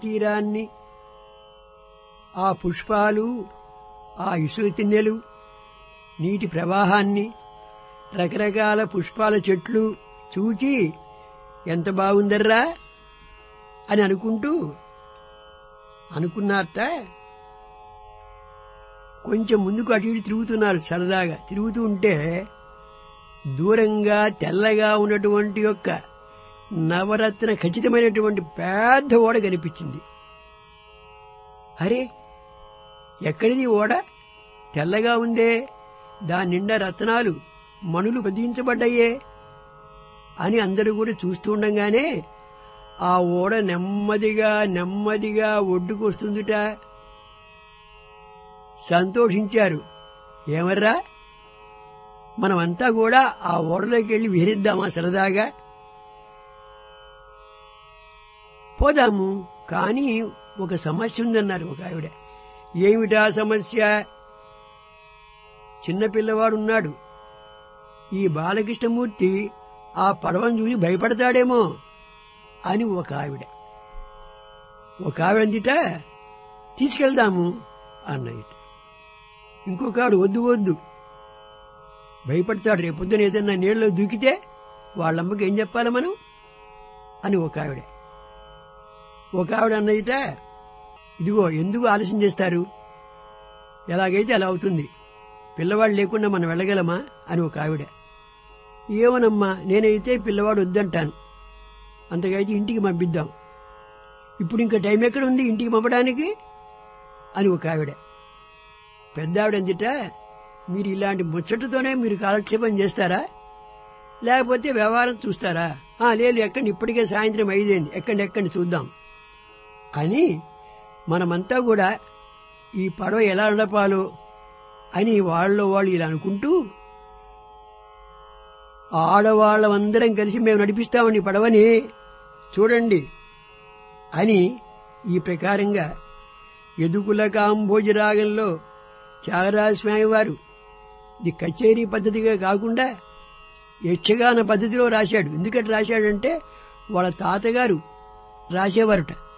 తీరాన్ని ఆ పుష్పాలు ఆ ఇసుక తిన్నెలు నీటి ప్రవాహాన్ని రకరకాల పుష్పాల చెట్లు చూచి ఎంత బాగుందర్రా అని అనుకుంటూ అనుకున్నారట కొంచెం ముందుకు అటు ఇటు తిరుగుతున్నారు సరదాగా తిరుగుతూ ఉంటే దూరంగా తెల్లగా ఉన్నటువంటి యొక్క నవరత్న ఖచ్చితమైనటువంటి పెద్ద ఓడ కనిపించింది అరే ఎక్కడిది ఓడ తెల్లగా ఉందే దాని నిండా రత్నాలు మణులు బదించబడ్డాయే అని అందరూ కూడా చూస్తూ ఉండగానే ఆ ఓడ నెమ్మదిగా నెమ్మదిగా ఒడ్డుకు వస్తుందిట సంతోషించారు ఏమర్రా మనమంతా కూడా ఆ ఓడలోకి వెళ్ళి విహరిద్దామా సరదాగా పోదాము కానీ ఒక సమస్య ఉందన్నారు ఒక ఆవిడ ఏమిటా సమస్య చిన్నపిల్లవాడున్నాడు ఈ బాలకృష్ణమూర్తి ఆ పడవను చూసి భయపడతాడేమో అని ఒక ఆవిడ ఒక ఆవిడ అందిట తీసుకెళ్దాము అన్నయ్యట ఇంకొక ఆవిడ వద్దు వద్దు భయపడతాడు రేపొద్దున ఏదన్నా నీళ్ళలో దూకితే వాళ్ళమ్మకి ఏం చెప్పాలి మనం అని ఒక ఆవిడ ఒక ఆవిడ అన్నదిట ఇదిగో ఎందుకు ఆలస్యం చేస్తారు ఎలాగైతే అలా అవుతుంది పిల్లవాడు లేకుండా మనం వెళ్ళగలమా అని ఒక ఆవిడ ఏమోనమ్మా నేనైతే పిల్లవాడు వద్దంటాను అంతకైతే ఇంటికి పంపిద్దాం ఇప్పుడు ఇంకా టైం ఎక్కడ ఉంది ఇంటికి పంపడానికి అని ఒక ఆవిడ పెద్ద ఆవిడ అందిట మీరు ఇలాంటి ముచ్చటతోనే మీరు కాలక్షేపం చేస్తారా లేకపోతే వ్యవహారం చూస్తారా ఆ లేదు ఎక్కండి ఇప్పటికే సాయంత్రం ఐదైంది ఎక్కండి ఎక్కండి చూద్దాం అని మనమంతా కూడా ఈ పడవ ఎలా నడపాలో అని వాళ్ళలో వాళ్ళు ఇలా అనుకుంటూ ఆడవాళ్ళమందరం కలిసి మేము నడిపిస్తామని ఈ పడవని చూడండి అని ఈ ప్రకారంగా ఎదుకుల కాంభోజరాగంలో త్యాగరాజస్వామి వారు ఇది కచేరీ పద్ధతిగా కాకుండా యక్షగాన పద్ధతిలో రాశాడు ఎందుకంటే రాశాడంటే వాళ్ళ తాతగారు రాసేవారుట